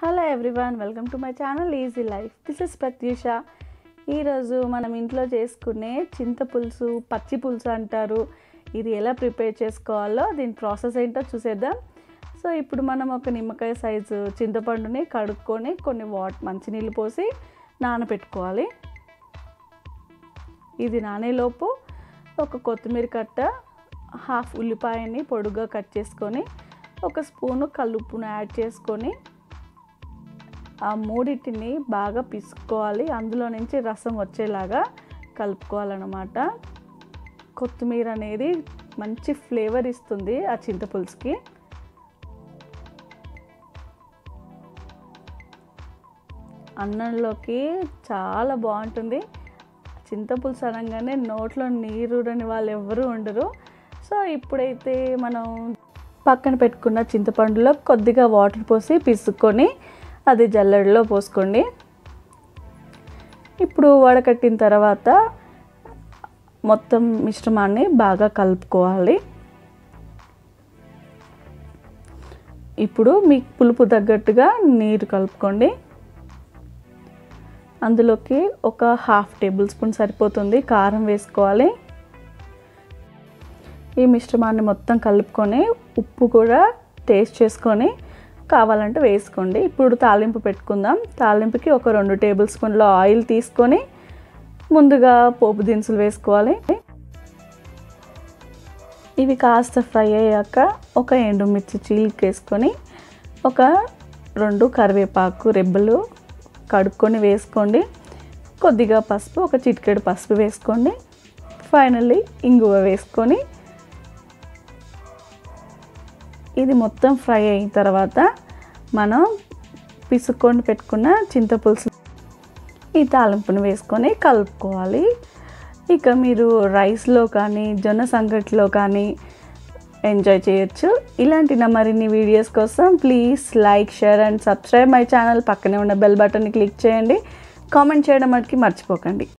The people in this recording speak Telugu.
hello everyone welcome to my channel easy life this is Prathyusha ఈరోజు మనం ఇంట్లో చేసుకునే చింత పులుసు పచ్చి పులుసు అంటారు ఇది ఎలా ప్రిపేర్ చేసుకోవాలో దీని ప్రాసెస్ ఏంటో చూసేద్దాం సో ఇప్పుడు మనం ఒక నిమ్మకాయ సైజు చింతపండుని కడుక్కొని కొన్ని వాట్ మంచినీళ్ళు పోసి నానబెట్టుకోవాలి ఇది నానేలోపు ఒక కొత్తిమీర కట్ట హాఫ్ ఉల్లిపాయని పొడుగా కట్ చేసుకొని ఒక స్పూను కల్లుప్పును యాడ్ చేసుకొని ఆ మూడింటిని బాగా పిసుకోవాలి అందులో నుంచి రసం వచ్చేలాగా కలుపుకోవాలన్నమాట కొత్తిమీర అనేది మంచి ఫ్లేవర్ ఇస్తుంది ఆ చింతపులుసుకి అన్నంలోకి చాలా బాగుంటుంది చింతపులుసు అనగానే నోట్లో నీరుడని వాళ్ళు ఎవ్వరూ ఉండరు సో ఇప్పుడైతే మనం పక్కన పెట్టుకున్న చింతపండులో కొద్దిగా వాటర్ పోసి పిసుక్కొని అది జల్లెడలో పోసుకోండి ఇప్పుడు వడకట్టిన తర్వాత మొత్తం మిశ్రమాన్ని బాగా కలుపుకోవాలి ఇప్పుడు మీకు పులుపు తగ్గట్టుగా నీరు కలుపుకోండి అందులోకి ఒక హాఫ్ టేబుల్ స్పూన్ సరిపోతుంది కారం వేసుకోవాలి ఈ మిశ్రమాన్ని మొత్తం కలుపుకొని ఉప్పు కూడా టేస్ట్ చేసుకొని కావాలంటే వేసుకోండి ఇప్పుడు తాలింపు పెట్టుకుందాం తాలింపుకి ఒక రెండు టేబుల్ స్పూన్ల ఆయిల్ తీసుకొని ముందుగా పోపు దినుసులు వేసుకోవాలి ఇవి కాస్త ఫ్రై అయ్యాక ఒక ఎండుమిర్చి చీలికేసుకొని ఒక రెండు కరివేపాకు రెబ్బలు కడుక్కొని వేసుకోండి కొద్దిగా పసుపు ఒక చిటికెడు పసుపు వేసుకోండి ఫైనల్లీ ఇంగువ వేసుకొని ఇది మొత్తం ఫ్రై అయిన తర్వాత మనం పిసుక్కొని పెట్టుకున్న చింతపులుసు ఈ తాలింపును వేసుకొని కలుపుకోవాలి ఇక మీరు రైస్లో కానీ జొన్న సంగటిలో కానీ ఎంజాయ్ చేయొచ్చు ఇలాంటి నా మరిన్ని వీడియోస్ కోసం please like share and subscribe my channel పక్కనే ఉన్న బెల్ బటన్ని క్లిక్ చేయండి కామెంట్ చేయడం మటుకి మర్చిపోకండి